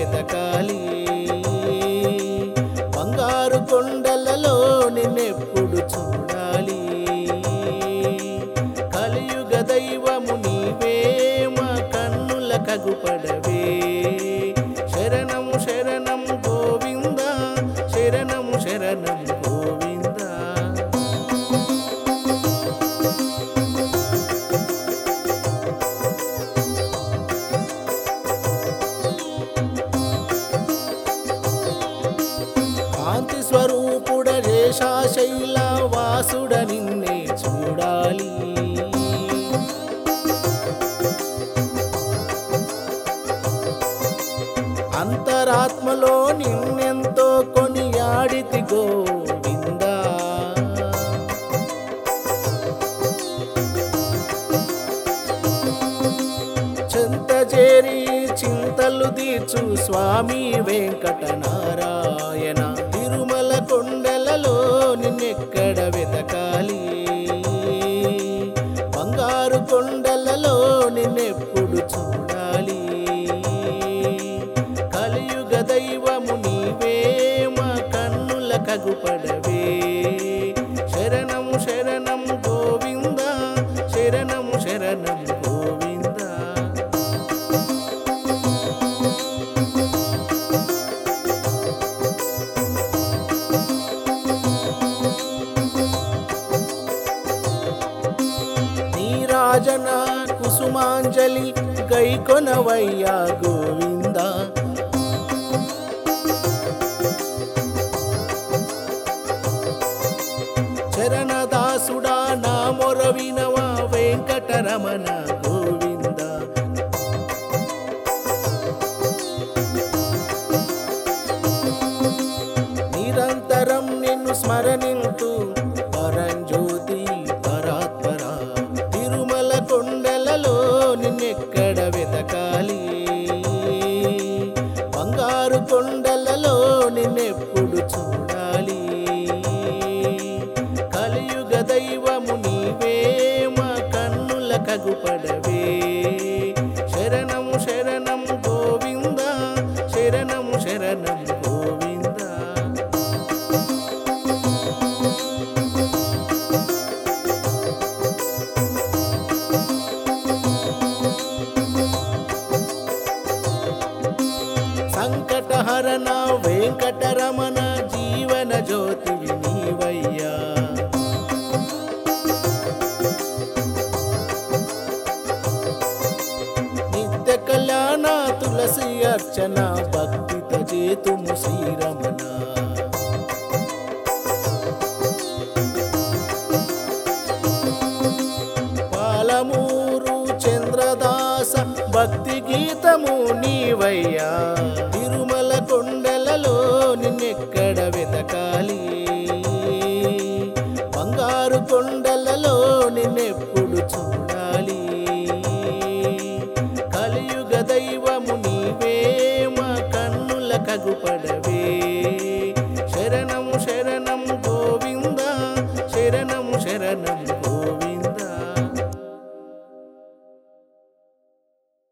వెతకాలి బంగారు కొండలలో నిన్నెప్పుడు చూడాలి కలియుగ దైవము నీవే మా కన్నుల కగుపడవే శరణము శరణము గోవింద శరణము శరణము గోవింద కాంతి స్వరూపుడ శైల వాసుడ నిన్నే చూడాలి అంతరాత్మలో నిన్నెంతో కొనియాడితి గోవిందా చింత చేరి చింతలు తీర్చు స్వామి వెంకటనారాయణ తిరుమల కొండలలో నిన్నెక్కడ వెతకాలి బంగారు కొండలలో నిన్నెప్పుడు చూడాలి కలియుగ దైవము నీవే మా కన్నుల కగుపడవే శరణము శరణము గోవింద శరణము శరణము గోవింద నీరాజన కుసుమాంజలి గైకొనవయ్యా గోవింద చరణదాసుడా నా మొరవినవా వెంకటరమణ గోవింద నిరంతరం నిన్ను స్మరణింతు పరంజ్యోతి పరాత్పర తిరుమల కొండలలో నిన్నెక్కడ వెతకాలి బంగారు కొండలలో నిన్నెప్పుడు చూడాలి కలియుగ దైవము నీవే మా కన్నుల కగుపడవే శరణము శరణము గోవింద శరణము శరణము గోవింద సంకటహరణ వెంకటరమణ జీవన జ్యోతివి నీవయ్యా నిత్య కళ్యాణ తులసి అర్చన భక్తిత చేతుము శ్రీరమణ పాలమూరు చంద్రదాస భక్తి గీతము నీవయ్యా తిరుమల కొండలలో నిన్నెక్కడ వెతకాలి బంగారు కొండలలో నిన్నెప్పుడు చూడాలి కలియుగ దైవము నీవే మా కన్నుల కగుపడవే